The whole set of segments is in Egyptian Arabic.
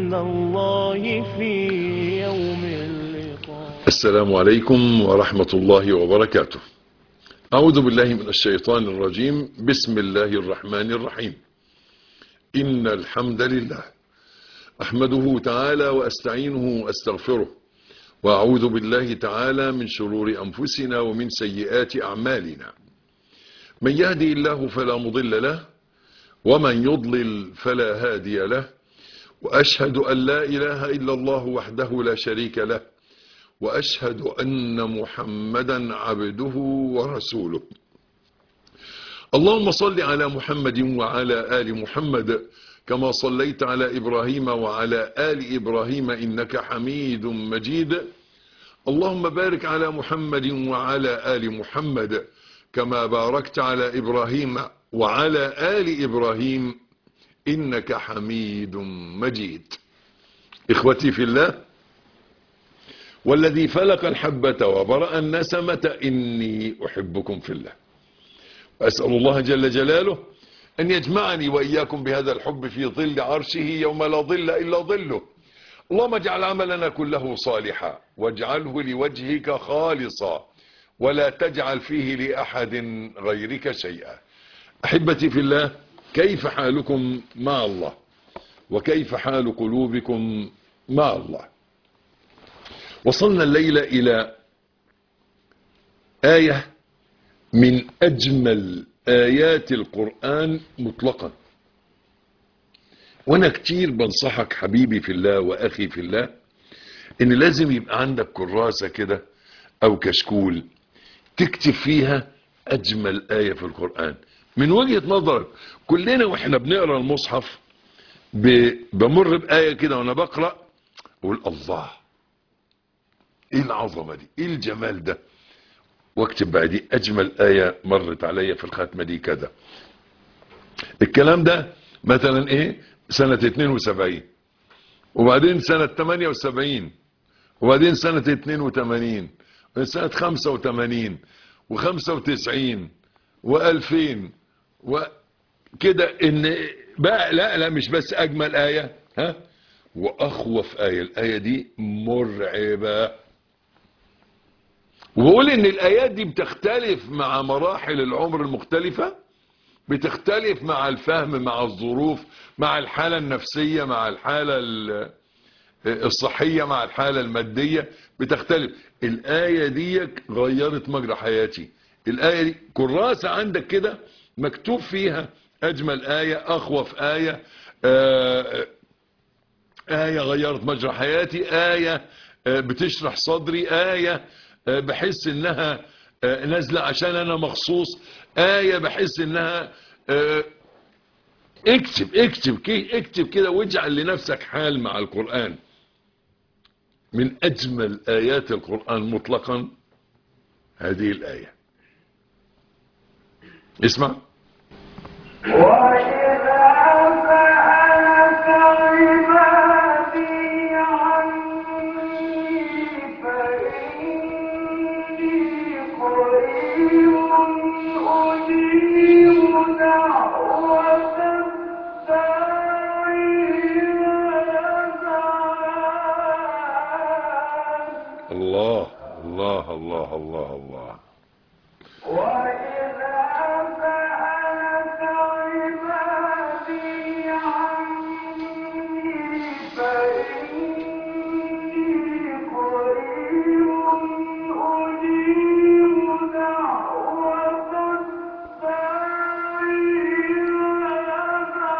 من الله في يوم اللقاء السلام عليكم ورحمة الله وبركاته أعوذ بالله من الشيطان الرجيم بسم الله الرحمن الرحيم إن الحمد لله أحمده تعالى وأستعينه وأستغفره وأعوذ بالله تعالى من شرور أنفسنا ومن سيئات أعمالنا من يهدي الله فلا مضل له ومن يضلل فلا هادي له وأشهد أن لا إله إلا الله وحده لا شريك له وأشهد أن محمدا عبده ورسوله اللهم صل على محمد وعلى آل محمد كما صليت على إبراهيم وعلى آل إبراهيم إنك حميد مجيد اللهم بارك على محمد وعلى آل محمد كما باركت على إبراهيم وعلى آل إبراهيم إنك حميد مجيد إخوتي في الله والذي فلق الحبة وبرأ النسمة إني أحبكم في الله وأسأل الله جل جلاله أن يجمعني وإياكم بهذا الحب في ظل عرشه يوم لا ظل إلا ظله اللهم اجعل عملنا كله صالحا واجعله لوجهك خالصا ولا تجعل فيه لأحد غيرك شيئا أحبتي في الله كيف حالكم مع الله وكيف حال قلوبكم مع الله وصلنا الليلة إلى آية من أجمل آيات القرآن مطلقا وأنا كتير بنصحك حبيبي في الله وأخي في الله إن لازم يبقى عندك كراسة كده أو كشكول تكتب فيها أجمل آية في القرآن من وجهة نظرك كلنا وإحنا بنقرأ المصحف بمر بآية كده وأنا بقرأ أقول الله ايه العظمة دي ايه الجمال ده واكتب بعدي اجمل آية مرت عليا في الختمة دي كذا الكلام ده مثلا ايه سنة 72 وبعدين سنة 78 وبعدين سنة 82 سنة 85 و95 و2000 وكده ان بقى لا لا مش بس اجمل آية ها واخوف آية الآية دي مرعبة وبقول ان الايات دي بتختلف مع مراحل العمر المختلفة بتختلف مع الفهم مع الظروف مع الحالة النفسية مع الحالة الصحية مع الحالة المادية بتختلف الآية دي غيرت مجرى حياتي الآية دي كراسة عندك كده مكتوب فيها أجمل آية أخوف آية آه آية غيرت مجرى حياتي آية بتشرح صدري آية بحس انها نازلة عشان انا مخصوص آية بحس انها اكتب اكتب اكتب كده واجعل لنفسك حال مع القرآن من اجمل ايات القرآن مطلقا هذه الآية اسمع وإذا سألك عبادي عني فإني قريب أجيب دعوة الداعي إذا دعان الله الله الله الله الله وإذا سألك عبادي عني فإني قريب أجيب دعوة الداعي إذا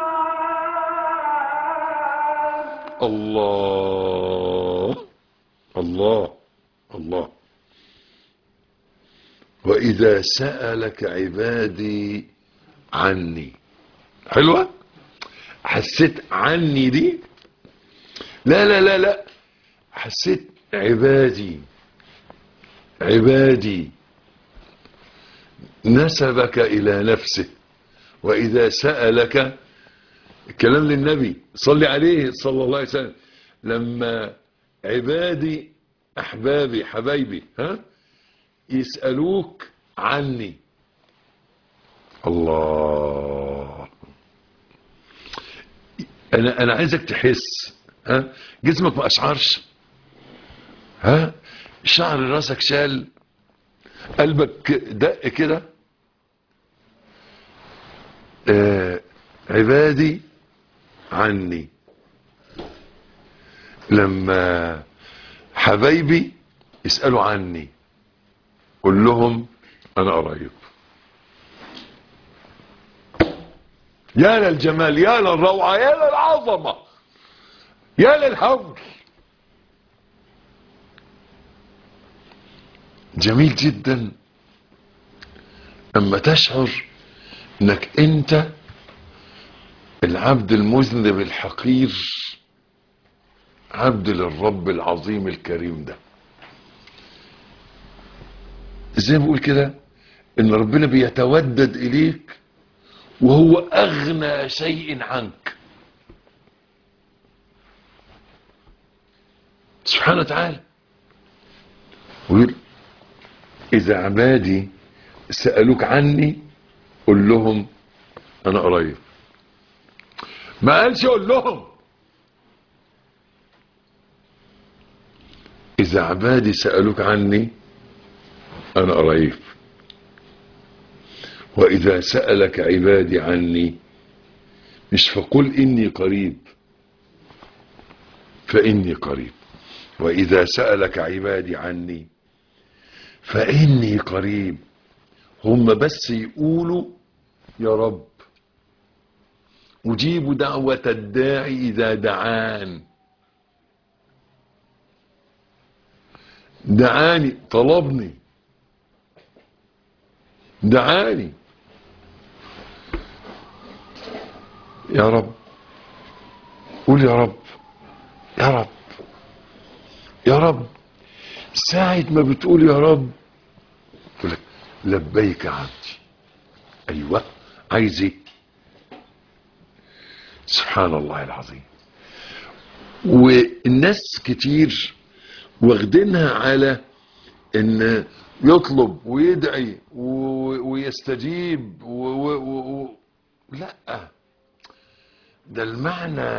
دعان الله الله الله وإذا سألك عبادي عني حلوة حسيت عني دي لا لا لا لا حسيت عبادي عبادي نسبك إلى نفسه وإذا سألك الكلام للنبي صلي عليه صلى الله عليه وسلم لما عبادي أحبابي حبايبي ها يسألوك عني الله أنا أنا عايزك تحس ها جسمك ما اشعرش ها شعر راسك شال قلبك دق كده آه عبادي عني لما حبايبي يسألوا عني قول لهم انا قريب يا للجمال يا للروعة يا للعظمة يا للهول جميل جدا اما تشعر انك انت العبد المذنب الحقير عبد للرب العظيم الكريم ده زي ما بقول كده ان ربنا بيتودد اليك وهو اغنى شيء عنك سبحانه وتعالى ويقول اذا عبادي سألوك عني قل لهم انا قريب ما قالش قول لهم اذا عبادي سألوك عني انا قريب واذا سألك عبادي عني مش فقل اني قريب فاني قريب واذا سألك عبادي عني فاني قريب هم بس يقولوا يا رب اجيب دعوة الداعي اذا دعان دعاني طلبني دعاني يا رب قول يا رب يا رب يا رب ساعة ما بتقول يا رب يقول لك لبيك عبدي ايوه عايز ايه سبحان الله العظيم والناس كتير واخدينها على ان يطلب ويدعي و- ويستجيب و... و... و... و... لا ده المعنى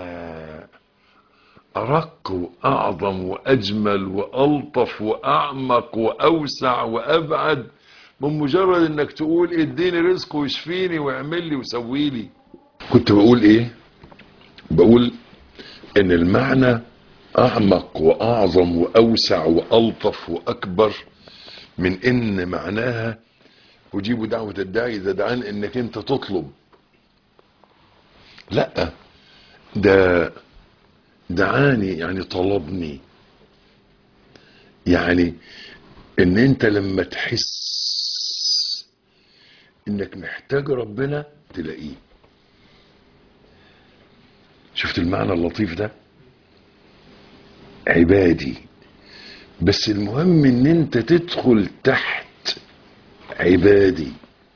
أرق وأعظم وأجمل وألطف وأعمق وأوسع وأبعد من مجرد إنك تقول اديني رزق واشفيني واعمل لي وسوي لي كنت بقول إيه؟ بقول إن المعنى أعمق وأعظم وأوسع وألطف وأكبر من إن معناها أجيب دعوة الداعي إذا دعان إنك أنت تطلب لا ده دعاني يعني طلبني يعني ان انت لما تحس انك محتاج ربنا تلاقيه شفت المعنى اللطيف ده عبادي بس المهم ان انت تدخل تحت عبادي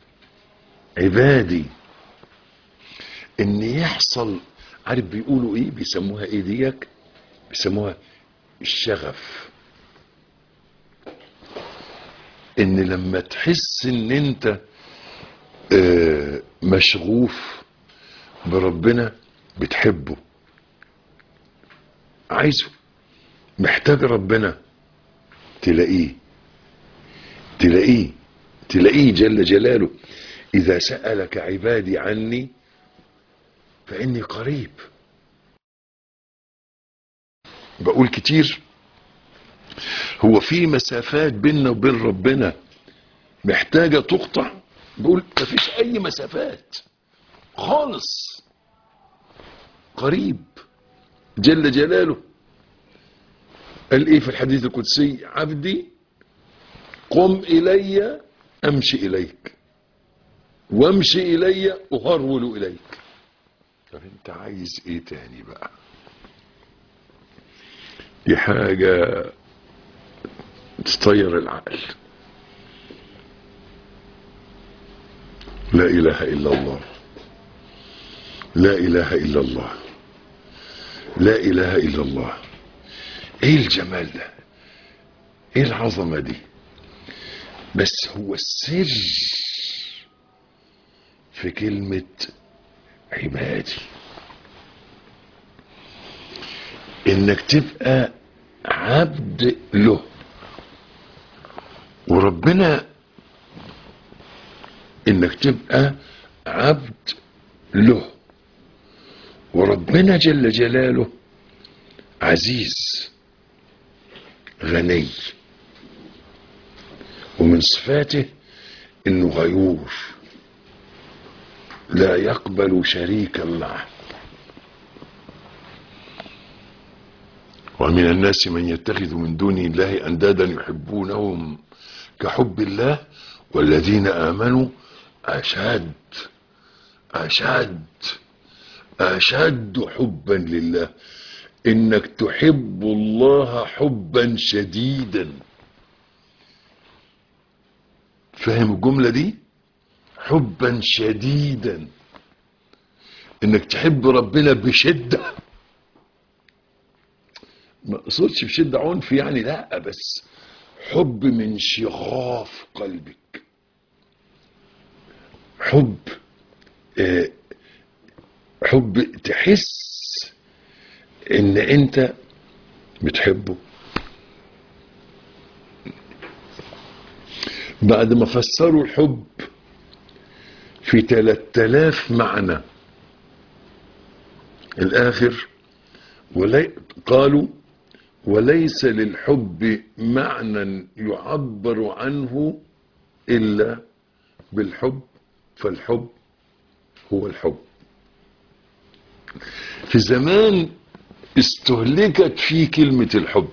عبادي ان يحصل عارف بيقولوا ايه بيسموها ايه ديك بيسموها الشغف ان لما تحس ان انت آه، مشغوف بربنا بتحبه عايزه محتاج ربنا تلاقيه تلاقيه تلاقيه جل جلاله اذا سألك عبادي عني فاني قريب بقول كتير هو في مسافات بيننا وبين ربنا محتاجة تقطع بقول مفيش اي مسافات خالص قريب جل جلاله قال ايه في الحديث القدسي عبدي قم الي امشي اليك وامشي الي اهرول اليك طب انت عايز ايه تاني بقى دي حاجة تطير العقل لا اله الا الله لا اله الا الله لا اله الا الله ايه الجمال ده ايه العظمة دي بس هو السر في كلمة عبادي انك تبقى عبد له وربنا انك تبقى عبد له وربنا جل جلاله عزيز غني ومن صفاته انه غيور لا يقبل شريكا معه ومن الناس من يتخذ من دون الله اندادا يحبونهم كحب الله والذين امنوا اشد اشد اشد حبا لله انك تحب الله حبا شديدا فاهم الجمله دي حبا شديدا انك تحب ربنا بشده ما اقصدش بشده عنف يعني لا بس حب من شغاف قلبك حب آه، حب تحس ان انت بتحبه بعد ما فسروا الحب في 3000 معنى الاخر ولي قالوا وليس للحب معنى يعبر عنه الا بالحب فالحب هو الحب في زمان استهلكت فيه كلمة الحب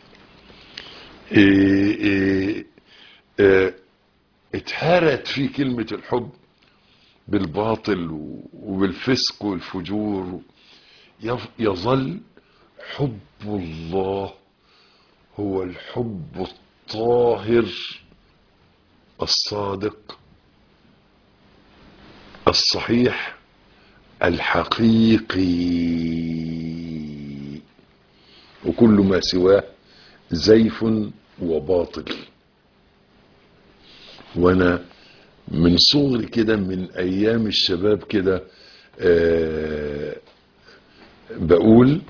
إيه إيه إيه اتهرت فيه كلمة الحب بالباطل وبالفسق والفجور يف- يظل حب الله هو الحب الطاهر الصادق الصحيح الحقيقي وكل ما سواه زيف وباطل وانا من صغري كده من ايام الشباب كده آه، بقول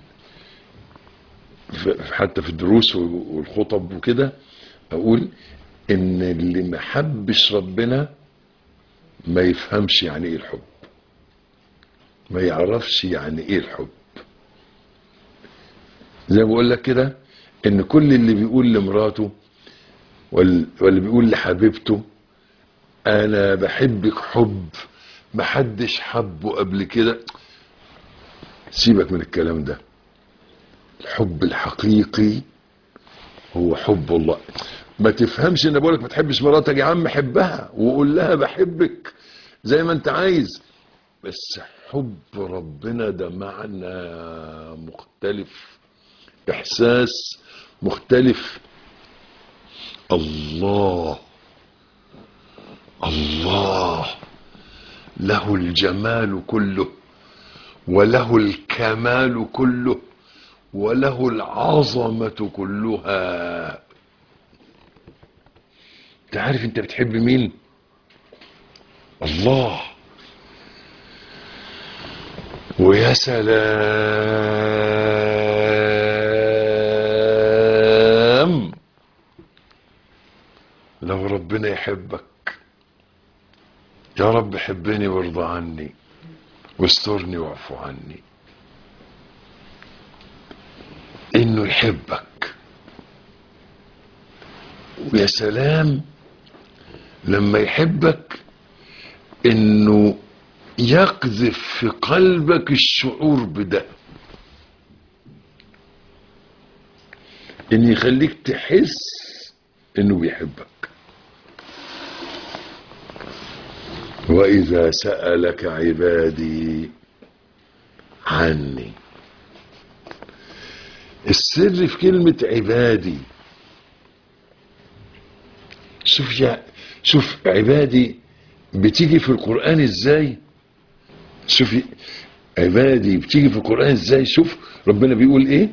ف- حتى في الدروس والخطب وكده اقول ان اللي ما حبش ربنا ما يفهمش يعني ايه الحب ما يعرفش يعني ايه الحب زي ما بقول لك كده ان كل اللي بيقول لمراته وال- واللي بيقول لحبيبته انا بحبك حب محدش حبه قبل كده سيبك من الكلام ده الحب الحقيقي هو حب الله ما تفهمش ان بقولك ما تحبش مراتك يا عم حبها وقول لها بحبك زي ما انت عايز بس حب ربنا ده معنى مختلف احساس مختلف الله الله له الجمال كله وله الكمال كله وله العظمة كلها انت عارف انت بتحب مين الله ويا سلام لو ربنا يحبك يا رب حبني وارضى عني واسترني واعف عني انه يحبك ويا سلام لما يحبك انه يقذف في قلبك الشعور بده ان يخليك تحس انه بيحبك واذا سالك عبادي عني السر في كلمة عبادي شوف يا شوف عبادي بتيجي في القرآن ازاي شوف عبادي بتيجي في القرآن ازاي شوف ربنا بيقول ايه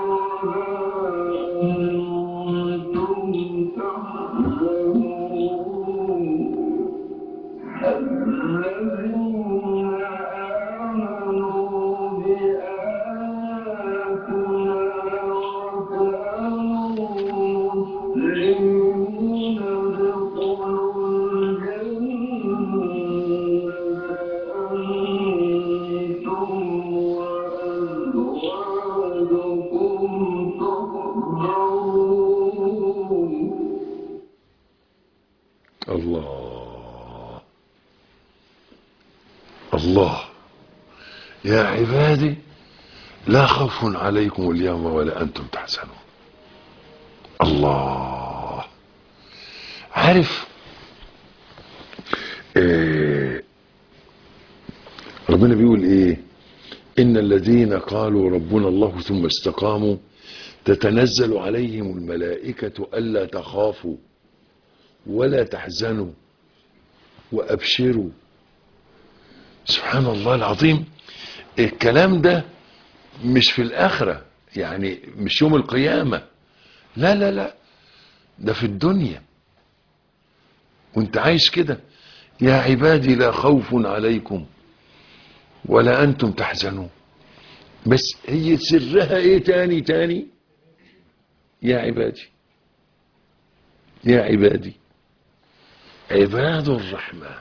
أنتم تحزنون المسلمين ادخلوا الجنة أنتم وأزواجكم تحبرون الله الله يا عبادي لا خوف عليكم اليوم ولا أنتم تحزنون الله عارف إيه ربنا بيقول ايه ان الذين قالوا ربنا الله ثم استقاموا تتنزل عليهم الملائكة ألا تخافوا ولا تحزنوا وأبشروا سبحان الله العظيم الكلام ده مش في الآخرة يعني مش يوم القيامة لا لا لا ده في الدنيا وانت عايش كده يا عبادي لا خوف عليكم ولا أنتم تحزنون بس هي سرها ايه تاني تاني يا عبادي يا عبادي عباد الرحمن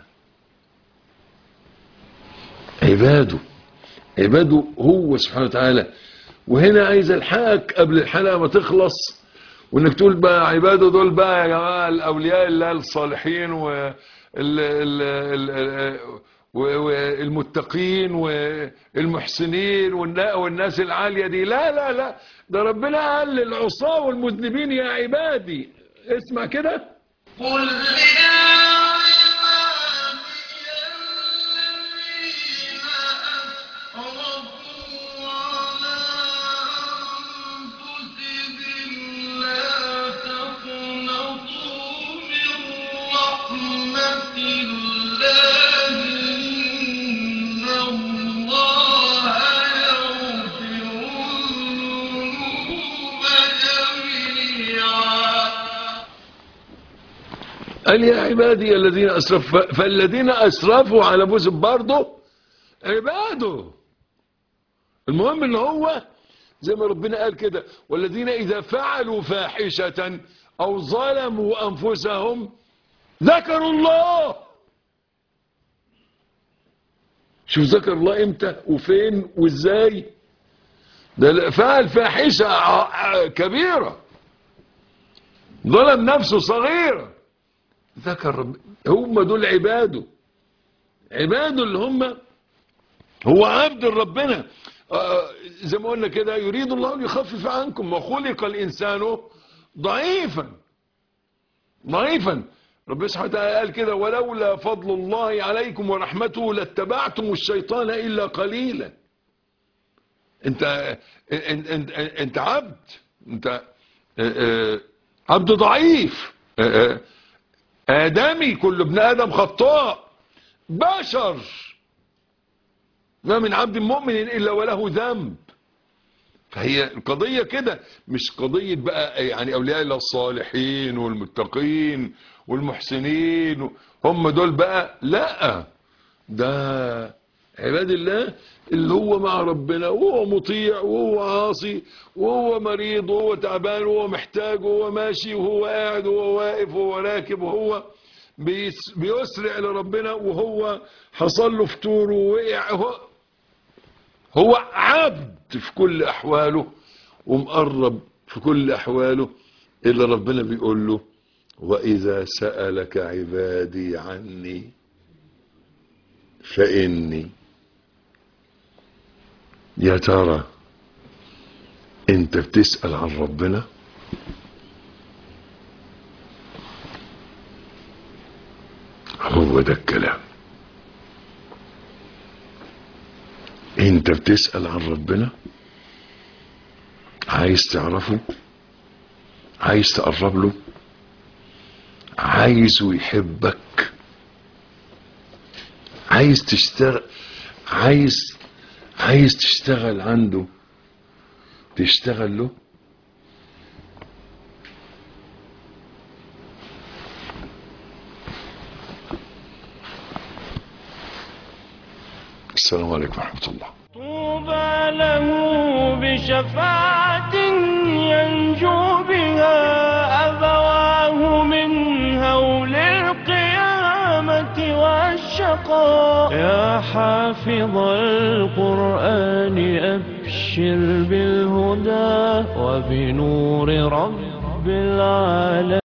عباده عباده هو سبحانه وتعالى وهنا عايز الحقك قبل الحلقة ما تخلص وانك تقول بقى عباده دول بقى يا جماعة الاولياء الله الصالحين و ال- ال- ال- ال- و- والمتقين والمحسنين والنا- والناس العالية دي لا لا لا ده ربنا قال للعصاة والمذنبين يا عبادي اسمع كده قل يا عبادي الذين أسرفوا على أنفسهم لا تقنطوا من رحمة الله إن الله يغفر الذنوب جميعا قال يا عبادي الذين اسرفوا فالذين اسرفوا على انفسهم برضه عباده المهم ان هو زي ما ربنا قال كده والذين اذا فعلوا فاحشة او ظلموا انفسهم ذكروا الله شوف ذكر الله امتى وفين وازاي ده فعل فاحشة ع- ع- كبيرة ظلم نفسه صغيره ذكر رب هم دول عباده عباده اللي هم هو عبد ربنا آه، زي ما قلنا كده يريد الله ان يخفف عنكم وخلق الانسان ضعيفا ضعيفا ربنا سبحانه وتعالى قال كده ولولا فضل الله عليكم ورحمته لاتبعتم الشيطان الا قليلا انت انت انت, انت عبد انت آه، آه، عبد ضعيف آه، آه، آدمي كل ابن آدم خطاء بشر ما من عبد مؤمن إلا وله ذنب فهي القضية كده مش قضية بقى يعني أولياء الله الصالحين والمتقين والمحسنين هم دول بقى لا ده عباد الله اللي هو مع ربنا وهو مطيع وهو عاصي وهو مريض وهو تعبان وهو محتاج وهو ماشي وهو قاعد وهو واقف وهو راكب وهو بيس- بيسرع لربنا وهو حصل له فتور ووقع هو, هو عبد في كل أحواله ومقرب في كل أحواله إلا ربنا بيقول له وإذا سألك عبادي عني فإني يا ترى انت بتسأل عن ربنا هو ده الكلام انت بتسأل عن ربنا عايز تعرفه عايز تقرب له عايزه يحبك عايز تشتغل عايز عايز تشتغل عنده تشتغل له السلام عليكم ورحمة الله طوبى له بشفاعة ينجو بها أبواب اتقى يا حافظ القرآن أبشر بالهدى وبنور رب العالمين